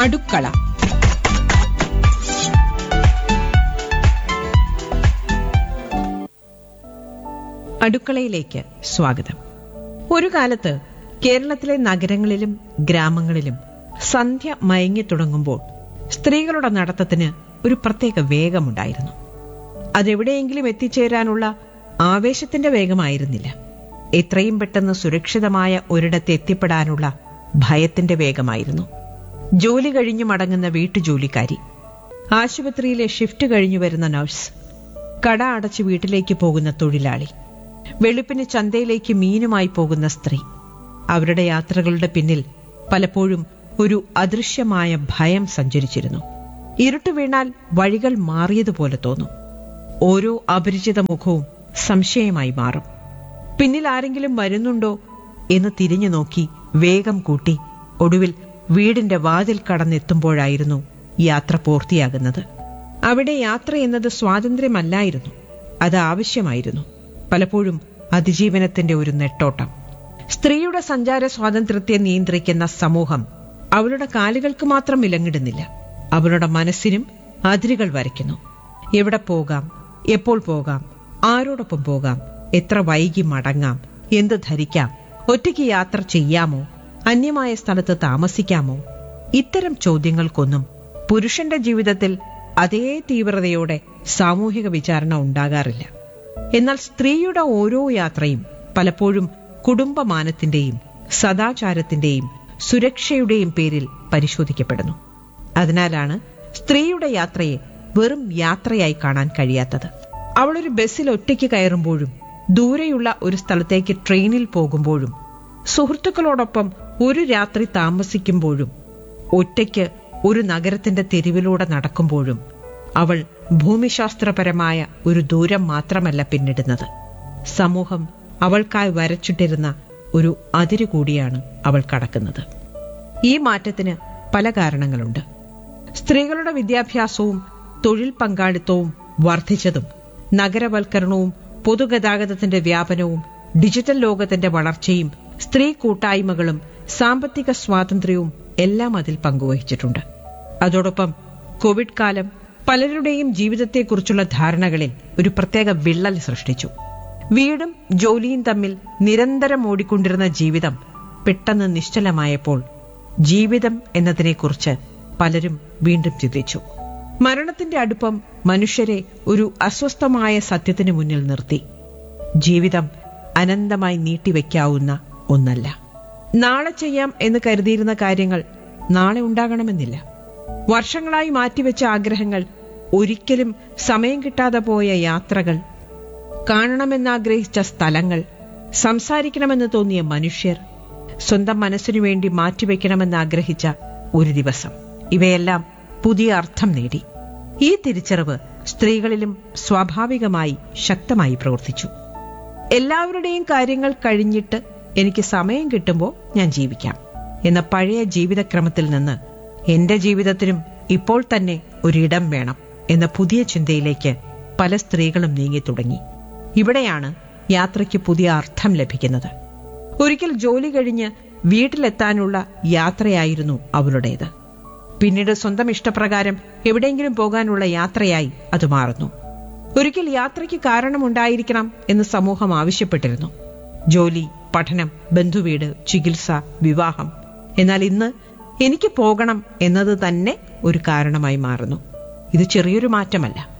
അടുക്കള അടുക്കളയിലേക്ക് സ്വാഗതം ഒരു കാലത്ത് കേരളത്തിലെ നഗരങ്ങളിലും ഗ്രാമങ്ങളിലും സന്ധ്യ മയങ്ങി തുടങ്ങുമ്പോൾ സ്ത്രീകളുടെ നടത്തത്തിന് ഒരു പ്രത്യേക വേഗമുണ്ടായിരുന്നു അതെവിടെയെങ്കിലും എത്തിച്ചേരാനുള്ള ആവേശത്തിന്റെ വേഗമായിരുന്നില്ല എത്രയും പെട്ടെന്ന് സുരക്ഷിതമായ ഒരിടത്ത് എത്തിപ്പെടാനുള്ള ഭയത്തിന്റെ വേഗമായിരുന്നു ജോലി കഴിഞ്ഞു മടങ്ങുന്ന വീട്ടുജോലിക്കാരി ആശുപത്രിയിലെ ഷിഫ്റ്റ് കഴിഞ്ഞു വരുന്ന നഴ്സ് കട അടച്ച് വീട്ടിലേക്ക് പോകുന്ന തൊഴിലാളി വെളുപ്പിന് ചന്തയിലേക്ക് മീനുമായി പോകുന്ന സ്ത്രീ അവരുടെ യാത്രകളുടെ പിന്നിൽ പലപ്പോഴും ഒരു അദൃശ്യമായ ഭയം സഞ്ചരിച്ചിരുന്നു ഇരുട്ട് വീണാൽ വഴികൾ മാറിയതുപോലെ തോന്നും ഓരോ അപരിചിത മുഖവും സംശയമായി മാറും പിന്നിൽ ആരെങ്കിലും വരുന്നുണ്ടോ എന്ന് തിരിഞ്ഞു നോക്കി വേഗം കൂട്ടി ഒടുവിൽ വീടിന്റെ വാതിൽ കടന്നെത്തുമ്പോഴായിരുന്നു യാത്ര പൂർത്തിയാകുന്നത് അവിടെ യാത്ര എന്നത് സ്വാതന്ത്ര്യമല്ലായിരുന്നു അത് ആവശ്യമായിരുന്നു പലപ്പോഴും അതിജീവനത്തിന്റെ ഒരു നെട്ടോട്ടം സ്ത്രീയുടെ സഞ്ചാര സ്വാതന്ത്ര്യത്തെ നിയന്ത്രിക്കുന്ന സമൂഹം അവളുടെ കാലുകൾക്ക് മാത്രം വിലങ്ങിടുന്നില്ല അവളുടെ മനസ്സിനും അതിരുകൾ വരയ്ക്കുന്നു എവിടെ പോകാം എപ്പോൾ പോകാം ആരോടൊപ്പം പോകാം എത്ര വൈകി മടങ്ങാം എന്ത് ധരിക്കാം ഒറ്റയ്ക്ക് യാത്ര ചെയ്യാമോ അന്യമായ സ്ഥലത്ത് താമസിക്കാമോ ഇത്തരം ചോദ്യങ്ങൾക്കൊന്നും പുരുഷന്റെ ജീവിതത്തിൽ അതേ തീവ്രതയോടെ സാമൂഹിക വിചാരണ ഉണ്ടാകാറില്ല എന്നാൽ സ്ത്രീയുടെ ഓരോ യാത്രയും പലപ്പോഴും കുടുംബമാനത്തിന്റെയും സദാചാരത്തിന്റെയും സുരക്ഷയുടെയും പേരിൽ പരിശോധിക്കപ്പെടുന്നു അതിനാലാണ് സ്ത്രീയുടെ യാത്രയെ വെറും യാത്രയായി കാണാൻ കഴിയാത്തത് അവളൊരു ബസ്സിൽ ഒറ്റയ്ക്ക് കയറുമ്പോഴും ദൂരെയുള്ള ഒരു സ്ഥലത്തേക്ക് ട്രെയിനിൽ പോകുമ്പോഴും സുഹൃത്തുക്കളോടൊപ്പം ഒരു രാത്രി താമസിക്കുമ്പോഴും ഒറ്റയ്ക്ക് ഒരു നഗരത്തിന്റെ തെരുവിലൂടെ നടക്കുമ്പോഴും അവൾ ഭൂമിശാസ്ത്രപരമായ ഒരു ദൂരം മാത്രമല്ല പിന്നിടുന്നത് സമൂഹം അവൾക്കായി വരച്ചിട്ടിരുന്ന ഒരു അതിരു കൂടിയാണ് അവൾ കടക്കുന്നത് ഈ മാറ്റത്തിന് പല കാരണങ്ങളുണ്ട് സ്ത്രീകളുടെ വിദ്യാഭ്യാസവും തൊഴിൽ പങ്കാളിത്തവും വർദ്ധിച്ചതും നഗരവൽക്കരണവും പൊതുഗതാഗതത്തിന്റെ വ്യാപനവും ഡിജിറ്റൽ ലോകത്തിന്റെ വളർച്ചയും സ്ത്രീ കൂട്ടായ്മകളും സാമ്പത്തിക സ്വാതന്ത്ര്യവും എല്ലാം അതിൽ പങ്കുവഹിച്ചിട്ടുണ്ട് അതോടൊപ്പം കോവിഡ് കാലം പലരുടെയും ജീവിതത്തെക്കുറിച്ചുള്ള ധാരണകളിൽ ഒരു പ്രത്യേക വിള്ളൽ സൃഷ്ടിച്ചു വീടും ജോലിയും തമ്മിൽ നിരന്തരം ഓടിക്കൊണ്ടിരുന്ന ജീവിതം പെട്ടെന്ന് നിശ്ചലമായപ്പോൾ ജീവിതം എന്നതിനെക്കുറിച്ച് പലരും വീണ്ടും ചിന്തിച്ചു മരണത്തിന്റെ അടുപ്പം മനുഷ്യരെ ഒരു അസ്വസ്ഥമായ സത്യത്തിന് മുന്നിൽ നിർത്തി ജീവിതം അനന്തമായി നീട്ടിവെക്കാവുന്ന ഒന്നല്ല നാളെ ചെയ്യാം എന്ന് കരുതിയിരുന്ന കാര്യങ്ങൾ നാളെ ഉണ്ടാകണമെന്നില്ല വർഷങ്ങളായി മാറ്റിവെച്ച ആഗ്രഹങ്ങൾ ഒരിക്കലും സമയം കിട്ടാതെ പോയ യാത്രകൾ കാണണമെന്നാഗ്രഹിച്ച സ്ഥലങ്ങൾ സംസാരിക്കണമെന്ന് തോന്നിയ മനുഷ്യർ സ്വന്തം മനസ്സിനു വേണ്ടി മാറ്റിവെക്കണമെന്ന് ആഗ്രഹിച്ച ഒരു ദിവസം ഇവയെല്ലാം പുതിയ അർത്ഥം നേടി ഈ തിരിച്ചറിവ് സ്ത്രീകളിലും സ്വാഭാവികമായി ശക്തമായി പ്രവർത്തിച്ചു എല്ലാവരുടെയും കാര്യങ്ങൾ കഴിഞ്ഞിട്ട് എനിക്ക് സമയം കിട്ടുമ്പോൾ ഞാൻ ജീവിക്കാം എന്ന പഴയ ജീവിതക്രമത്തിൽ നിന്ന് എന്റെ ജീവിതത്തിനും ഇപ്പോൾ തന്നെ ഒരിടം വേണം എന്ന പുതിയ ചിന്തയിലേക്ക് പല സ്ത്രീകളും നീങ്ങി തുടങ്ങി ഇവിടെയാണ് യാത്രയ്ക്ക് പുതിയ അർത്ഥം ലഭിക്കുന്നത് ഒരിക്കൽ ജോലി കഴിഞ്ഞ് വീട്ടിലെത്താനുള്ള യാത്രയായിരുന്നു അവളുടേത് പിന്നീട് സ്വന്തം ഇഷ്ടപ്രകാരം എവിടെയെങ്കിലും പോകാനുള്ള യാത്രയായി അത് മാറുന്നു ഒരിക്കൽ യാത്രയ്ക്ക് കാരണമുണ്ടായിരിക്കണം എന്ന് സമൂഹം ആവശ്യപ്പെട്ടിരുന്നു ജോലി പഠനം ബന്ധുവീട് ചികിത്സ വിവാഹം എന്നാൽ ഇന്ന് എനിക്ക് പോകണം എന്നത് തന്നെ ഒരു കാരണമായി മാറുന്നു ഇത് ചെറിയൊരു മാറ്റമല്ല